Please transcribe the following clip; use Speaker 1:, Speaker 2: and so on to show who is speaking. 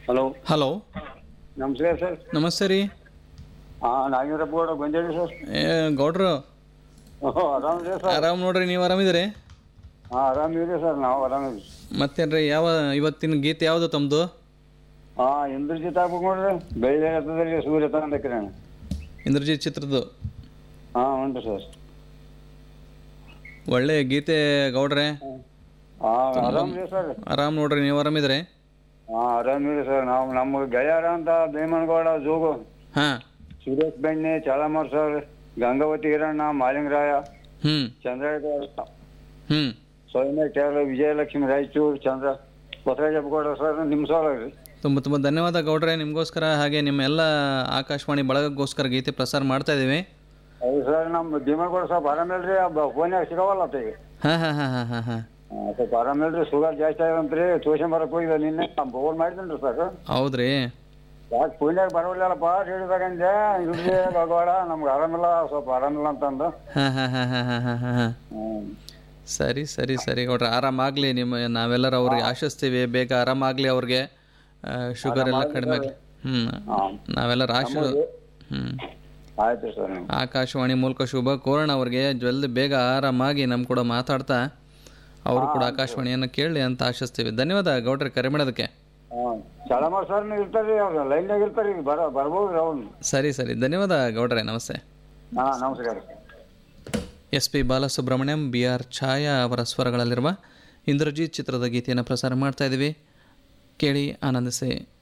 Speaker 1: Hello
Speaker 2: hello
Speaker 1: ನಮಸ್ಕಾರ sir
Speaker 2: ನಮಸ್ತೆ ರೀ
Speaker 1: ಹಾಂ ನಾಗೇಂದ್ರಪ್ಪ ಗೌಡ ಬಂದೇರಿ ಸರ್
Speaker 2: ಏ ಗೌಡ್ರು
Speaker 1: ಓಹೋ ಆರಾಮಿದೆ ಸರ್
Speaker 2: ಆರಾಮ್ ನೋಡ್ರಿ ನೀವು ಆರಾಮಿದ್ದೀರಿ
Speaker 1: ಹಾಂ ಆರಾಮಿದೆ ಸರ್ ನಾವು ಆರಾಮಿದ್ವಿ
Speaker 2: ಮತ್ತೇನ್ರಿ ಯಾವ ಇವತ್ತಿನ ಗೀತೆ ಯಾವುದು ತಮ್ಮದು
Speaker 1: ಹಾಂ ಇಂದ್ರಜಿತ್ ಆಗ್ಬೇಕು ನೋಡ್ರಿ ಬೆಳ್ಳಿ ಇರ್ತದ್ರಿ ಸೂರ್ಯ ತಂದಕ್ರಿ ನಾನು
Speaker 2: ಇಂದ್ರಜಿತ್ ಚಿತ್ರದ್ದು
Speaker 1: ಹಾಂ ಉಂಟು ಸರ್
Speaker 2: ಒಳ್ಳೆ ಗೀತೆ ಗೌಡ್ರೆ
Speaker 1: ಹಾಂ ಆರಾಮಿದೆ ಸರ್
Speaker 2: ಆರಾಮ್ ನೋಡ್ರಿ ನೀವು ಆರಾಮಿದ್ರಿ
Speaker 1: ಹಾಂ ಆರಾಮಿದೆ ಸರ್ ನಾವು ನಮ್ಮ ಗೆಳೆಯರ ಅಂತ ಭೀಮನಗೌಡ ಜೋಗು
Speaker 2: ಹಾಂ
Speaker 1: ಸುರೇಶ್ ಬೆಣ್ಣೆ ಚಾಲಮರ್ ಸರ್ ಗಂಗಾವತಿ ಹಿರಣ್ಣ ಮಾಲಿಂಗರಾಯ
Speaker 2: ಹ್ಞೂ
Speaker 1: ಚಂದ್ರಗೌಡ
Speaker 2: ಹ್ಞೂ
Speaker 1: ಸೌಮ್ಯ ಟೇರ್ ವಿಜಯಲಕ್ಷ್ಮಿ ರಾಯಚೂರು ಚಂದ್ರ ಬಸವರಾಜಪ್ಪ ಗೌಡ ಸರ್ ನಿಮ್ಮ ಸರ್ ರೀ
Speaker 2: ತುಂಬ ತುಂಬ ಧನ್ಯವಾದ ಗೌಡ್ರೆ ನಿಮಗೋಸ್ಕರ ಹಾಗೆ ನಿಮ್ಮ ಎಲ್ಲ ಆಕಾಶವಾಣಿ ಬಳಗಕ್ಕೋಸ್ಕರ ಗೀತೆ ಪ್ರಸಾರ ಮಾಡ್ತಾ ಇದ್ದೀವಿ
Speaker 1: ಹೌದು ಸರ್ ನಮ್ಮ ಭೀಮನಗೌಡ ಸ್ವಲ್ಪ ಆರಾಮಿಲ್ರಿ ಫೋನ್ಯಾಗ ಸಿಗವಲ್ಲ ಆತ ಈಗ
Speaker 2: ಹಾಂ ಹಾಂ ಹಾಂ ಹಾಂ ಹಾಂ ಹಾಂ
Speaker 1: ಆ, ಸ್ವಲ್ಪ ಆರಾಮಿಲ್ರಿ ಶುಗರ್ ಜಾಸ್ತಿ ಆಗ್ಯದಂತ್ರಿ ತೋರ್ಸ್ಕೊಂಬರಕ್ ಹೋಗಿದ್ದೆ ನಿನ್ನೆ ಫೋನ್ ಮಾಡಿದ್ರಿ ಸರ್
Speaker 2: ಹೌದ್ರಿ
Speaker 1: ಯಾಕೆ ಫೋನ್ಯಾಗ ಬರೋಲ್ಲಪ್ಪ ಹೇಳಿದಾಗಂದೆ ಇಲ್ರಿ ಭಗವಾಡ ನಮ್ಗೆ ಆರಾಮಿಲ್ಲ ಸ್ವಲ್ಪ ಆರಾಮಿಲ್ಲ ಅಂತಂದು
Speaker 2: ಹಾಂ ಹಾಂ ಹಾಂ ಹಾಂ ಹಾಂ ಹಾಂ ಹಾಂ ಹಾಂ
Speaker 1: ಹ್ಮ್.
Speaker 2: ಸರಿ ಸರಿ ಸರಿ ಗೌಡ್ರೆ ಆರಾಮಾಗಲಿ ನಿಮ್ಮ ನಾವೆಲ್ಲರೂ ಅವ್ರಿಗೆ ಆಶಿಸ್ತೀವಿ ಬೇಗ ಆರಾಮಾಗಲಿ ಅವ್ರಿಗೆ ಶುಗರ್ ಎಲ್ಲ ಕಡಿಮೆ ಆಗಲಿ ಹ್ಞೂ
Speaker 1: ಹಾಂ
Speaker 2: ನಾವೆಲ್ಲರೂ ಆಶ ಹ್ಞೂ
Speaker 1: ಆಯ್ತು ಸರ್ ನೀವು
Speaker 2: ಆಕಾಶವಾಣಿ ಮೂಲಕ ಶುಭ ಕೋರೋಣ ಅವ್ರಿಗೆ ಜಲ್ದಿ ಬೇಗ ಆರಾಮಾಗಿ ನಮ್ಮ ಕೂಡ ಮಾತಾಡ್ತಾ ಅವರು ಕೂಡ ಆಕಾಶವಾಣಿಯನ್ನು ಕೇಳಲಿ ಅಂತ ಆಶಿಸ್ತೀವಿ ಧನ್ಯವಾದ ಗೌಡ್ರೆ ಕರೆ ಮಾಡೋದಕ್ಕೆ
Speaker 1: ಹಾಂ ಚಾಲಮಾರ್ ಸರ್ ಇರ್ತಾರ್ರಿ ಅವ್ರು ಲೈನ್ಯಾಗ ಇರ್ತಾರೆ ಈಗ ಬರ ಬರ್ಬೋದು ಅವ್ನು
Speaker 2: ಸರಿ ಸರಿ ಧನ್ಯವಾದ ಗೌಡ್ರೆ ನಮಸ್ತೆ
Speaker 1: ಹಾಂ ನಮಸ್ಕಾರ
Speaker 2: S P Balasubrahmanyam B R Chhaya ಅವರ ಸ್ವರಗಳಲ್ಲಿರುವ ಇಂದ್ರಜಿತ್ ಚಿತ್ರದ ಗೀತೆಯನ್ನು ಪ್ರಸಾರ ಮಾಡ್ತಾ ಇದ್ದೀವಿ ಕೇಳಿ ಆನಂದಿಸಿ